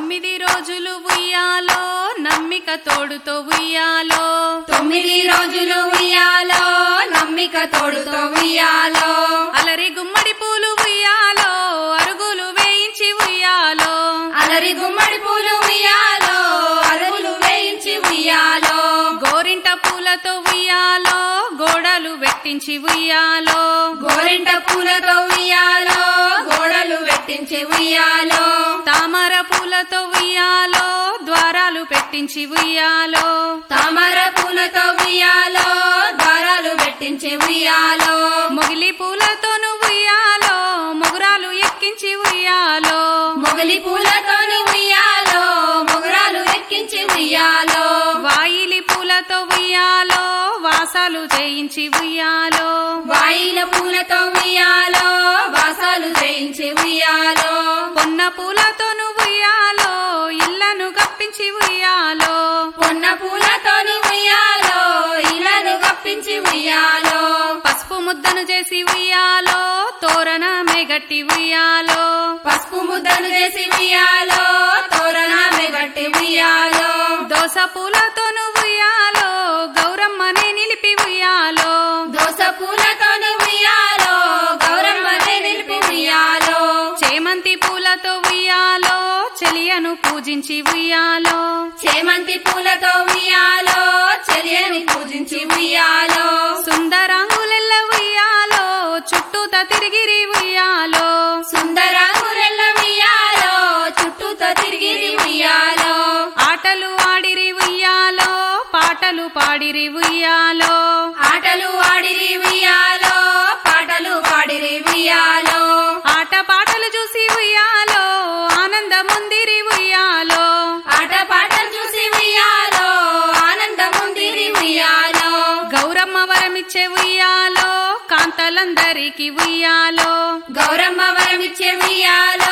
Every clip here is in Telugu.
తొమ్మిది రోజులు ఉయ్యాలో నమ్మిక తోడుతో ఉయ్యాలో తొమ్మిది రోజులు ఉయ్యాలో నమ్మిక తోడుతో ఉయ్యాలో అలరి గుమ్మడి పూలు ఉయ్యాలో అరుగులు వేయించి ఉయ్యాలో అలరి గుమ్మడి పూలు ఉయ్యాలో అరుగులు వేయించి ఉయ్యాలో గోరింట పూలతో ఉయ్యాలో గోడలు వెట్టించి ఉయ్యాలో గోరింట పూలతో ఉయ్యాలో గోడలు వెట్టించి ఉయ్యాలో తామర పూలతో ఉయ్యాలో ద్వారాలు పెట్టించి ఉయ్యాలో తామర పూలతో ఉయ్యాలో దారాలు పెట్టించి ఉయ్యాలో మొగిలి పూలతోను ఉయ్యాలో మొగురాలు ఎక్కించి ఉయ్యాలో మొగలి పూలతోని ఉయ్యాలో మొగరాలు ఎక్కించి ఉయ్యాలో వాయిలి పూలతో ఉయ్యాలో వాసాలు చేయించి ఉయ్యాలో వాయిల పూలతో ఉయ్యాలో వాసాలు చేయించి ఉయ్యాలో పొన్న పూలతోను ఉయ్యాలో ఇళ్లను కప్పించి ఉయ్యాలో పొన్న పూలతోని ఉయ్యాలో ఇలను కప్పించి ఉయ్యాలో పసుపు ముద్దను చేసి ఉయ్యాలో తోరణమే గట్టి ఉయ్యాలో పసుపు ముద్దను చేసి ఉయ్యాలో తోరణాన్ని గట్టి ఉయ్యాలో దోస పూలతోను ఉయ్యాలో గౌరమ్మనే నిలిపి ఉయ్యాలో దోస పూలతోని ఉయ్యాలో గౌరమ్మనే నిలిపి ఉయ్యాలో చేమంతి పూలతో ఉయ్యాలో చెలియను పూజించి ఉయ్యాలో చేమంతి పూలతో ఉయ్యాలో చెలియని పూజించి ఉయ్యాలో సుందరాంగులెల్ల ఉయ్యాలో చుట్టూత తిరిగిరి ఉయ్యాలో సుందరాంగురెల్ల ఉయ్యాలో చుట్టూతో తిరిగి ఉయ్యాలో ఆటలు ఆడిరి ఉయ్యాలో పాటలు పాడిరి ఉయ్యాలో ఆటలు ఆడిరి ఉయ్యాలో పాటలు పాడిరి ఉయ్యాలో ఆట పాటలు చూసి ఉయ్యాలో ఆనందముందిరి ఉయ్యాలో ఆట పాటలు చూసి ఉయ్యాలో ఆనందముందిరి ఉయ్యాలో గౌరమ్మ వరమిచ్చే ఉయ్యాలో కాంతలందరికి ఉయ్యాలో గౌరమ్మ వరమిచ్చే ఉయ్యాలో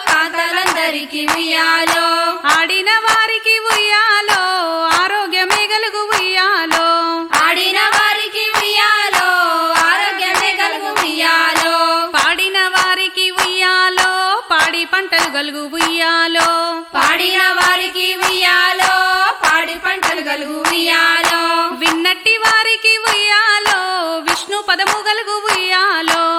కాంతలందరికి ఉయ్యాలో ఆడిన వారికి ఉయ్యాలో ఆరోగ్యమే గలుగు ఉయ్యాలో ఆడిన వారికి ఉయ్యాలో ఆరోగ్యమే కలుగు ఉయ్యాలో పాడిన వారికి ఉయ్యాలో పాడి పంటలు గలుగు ఉయ్యాలో పాడిన వారికి ఉయ్యాలో పాడి పంటలు కలుగు ఉయ్యాలో విన్నట్టి వారికి ఉయ్యాలో విష్ణు పదము గలుగు ఉయ్యాలో